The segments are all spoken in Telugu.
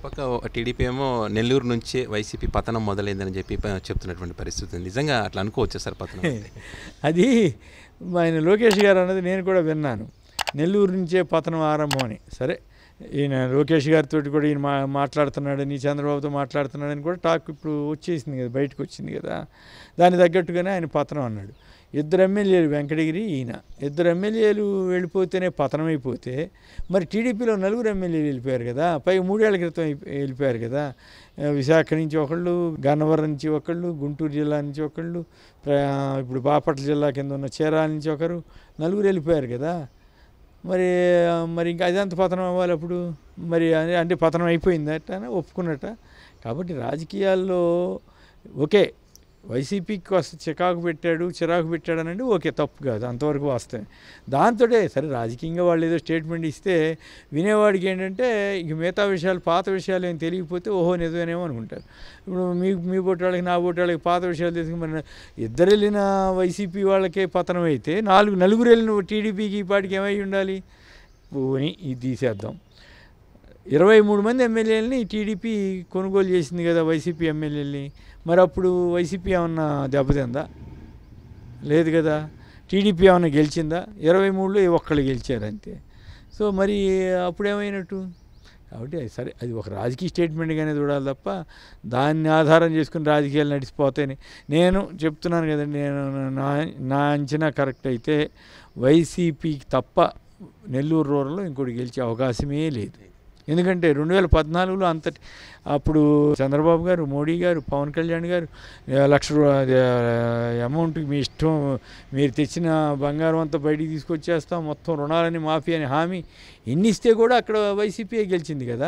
పక్క టీడీపీ ఏమో నెల్లూరు నుంచే వైసీపీ పతనం మొదలైందని చెప్పి ప- చెప్తున్నటువంటి పరిస్థితి ఉంది నిజంగా అట్లా అనుకోవచ్చు సార్ పతనం అంటే? అది ఆయన లోకేష్ గారు అన్నది నేను కూడా విన్నాను నెల్లూరు నుంచే పతనం ఆరంభం అని సరే ఈయన లోకేష్ గారితో కూడా ఈయన మా మాట్లాడుతున్నాడని చంద్రబాబుతో మాట్లాడుతున్నాడని కూడా టాక్ ఇప్పుడు వచ్చేసింది కదా బయటకు వచ్చింది కదా దాని తగ్గట్టుగానే ఆయన పతనం అన్నాడు ఇద్దరు ఎమ్మెల్యేలు వెంకటగిరి ఈయన ఇద్దరు ఎమ్మెల్యేలు వెళ్ళిపోతేనే పతనం అయిపోతే మరి టీడీపీలో నలుగురు ఎమ్మెల్యేలు వెళ్ళిపోయారు కదా పై మూడేళ్ల క్రితం అయిపో- వెళ్ళిపోయారు కదా ఆ, విశాఖ నుంచి ఒకళ్ళు గన్నవరం నుంచి ఒకళ్ళు గుంటూరు జిల్లా నుంచి ఒకళ్ళు ప్ర- ఇప్పుడు బాపట్ల జిల్లా కింద ఉన్న చీరాల నుంచి ఒకరు నలుగురు వెళ్ళిపోయారు కదా మరి ఆ, మరి ఇంకా అదంత పతనం అవ్వాలి అప్పుడు మరి అదే- అంటే పతనం అయిపోయిందట ఒప్పుకున్నట్ట కాబట్టి రాజకీయాల్లో ఓకే వైసీపీకి వస్తే చికాకు పెట్టాడు చిరాకు పెట్టాడు అనండి ఓకే తప్పు కాదు అంతవరకు వాస్తవే దాంతోటే సరే రాజకీయంగా వాళ్ళు ఏదో స్టేట్మెంట్ ఇస్తే వినేవాడికి ఏంటంటే ఇక మిగతా విషయాలు పాత విషయాలు ఏం తెలియకపోతే ఓహో నిజమేనేమో అనుకుంటారు ఇప్పుడు మీ మీ బొట్టు వాళ్ళకి నా బొట్టు వాళ్ళకి పాత విషయాలు తెలుసు మరి ఇద్దరు వెళ్ళిన వైసీపీ వాళ్ళకే పతనం అయితే నాలుగు నలుగురు వెళ్ళిన టీడీపీకి ఈ పాటికి ఏమై ఉండాలి పోని ఇది తీసేద్దాం ఇరవై మూడు మంది ఎమ్మెల్యేలని టీడీపీ కొనుగోలు చేసింది కదా వైసీపీ ఎమ్మెల్యేలని మరి అప్పుడు వైసీపీ ఏమన్నా దెబ్బతిందా లేదు కదా టీడీపీ ఏమన్నా గెలిచిందా ఇరవై మూడులో ఏ ఒక్కళ్ళు గెలిచారు అంతే సో మరి అప్పుడు ఏమైనట్టు కాబట్టి అది సరే అది ఒక రాజకీయ స్టేట్మెంట్గానే చూడాలి తప్ప దాన్ని ఆధారం చేసుకుని రాజకీయాలు నడిచిపోతాయని నేను చెప్తున్నాను కదండి నేను నా నా అంచనా కరెక్ట్ అయితే వైసీపీకి తప్ప నెల్లూరు రూరల్లో ఇంకోటి గెలిచే అవకాశమే లేదు ఎందుకంటే రెండు వేల పద్నాలుగులో అంతటి అప్పుడు చంద్రబాబు గారు మోడీ గారు పవన్ కళ్యాణ్ గారు ఆ, లక్ష రూ- అది, ఆ, అమౌంట్ మీ ఇష్టం మీరు తెచ్చిన బంగారం అంతా బయటికి తీసుకొచ్చేస్తాం మొత్తం రుణాలని మాఫీ అని హామీ ఎన్ని ఇస్తే కూడా అక్కడ వైసీపీ గెలిచింది కదా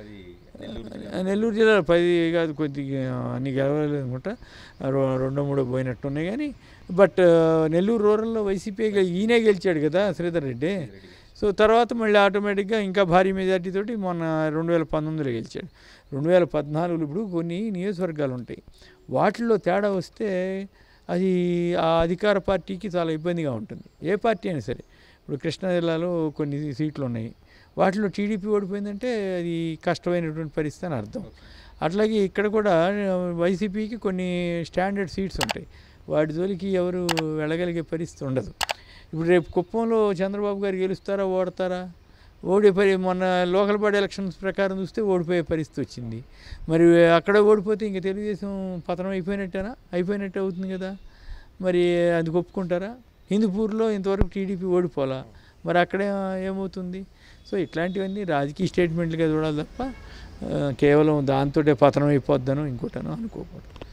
ఆ, నెల్లూరు జిల్లాలో పది కాదు కొద్దిగా అన్ని గెలవలేదు అనుకుంటా రొ- రెండో మూడో పోయినట్టు ఉన్నాయి కానీ బట్ ఆ, నెల్లూరు రూరల్లో వైసీపీ గెలి- ఈయనే గెలిచాడు కదా శ్రీధర్ రెడ్డి సో తర్వాత మళ్ళీ ఆటోమేటిక్గా ఇంకా భారీ మెజార్టీ తోటి మొన్న రెండు వేల పంతొమ్మిదిలో గెలిచాడు రెండు వేల పద్నాలుగులో ఇప్పుడు కొన్ని నియోజకవర్గాలు ఉంటాయి వాటిల్లో తేడా వస్తే అది ఆ అధికార పార్టీకి చాలా ఇబ్బందిగా ఉంటుంది ఏ పార్టీ అయినా సరే ఇప్పుడు కృష్ణా జిల్లాలో కొన్ని సీట్లు ఉన్నాయి వాటిలో టీడీపీ ఓడిపోయిందంటే అది కష్టమైనటువంటి పరిస్థితి అని అర్థం అట్లాగే ఇక్కడ కూడా వైసీపీకి కొన్ని స్టాండర్డ్ సీట్స్ ఉంటాయి వాటి జోలికి ఎవరు వెళ్ళగలిగే పరిస్థితి ఉండదు ఇప్పుడు రేపు కుప్పంలో చంద్రబాబు గారు గెలుస్తారా ఓడతారా ఓడే పరి మొన్న లోకల్ బాడీ ఎలక్షన్స్ ప్రకారం చూస్తే ఓడిపోయే పరిస్థితి వచ్చింది మరి అక్కడ ఓడిపోతే ఇంక తెలుగుదేశం పతనం అయిపోయినట్టేనా అయిపోయినట్టే అవుతుంది కదా మరి అది ఒప్పుకుంటారా హిందూపూర్లో ఇంతవరకు టీడీపీ ఓడిపోలా మరి అక్కడ ఏమవుతుంది సో ఇట్లాంటివన్నీ రాజకీయ స్టేట్మెంట్లుగా చూడాలి తప్ప ఆ, కేవలం దాంతోటే పతనం అయిపోద్దనో ఇంకోటనో అనుకోకూడదు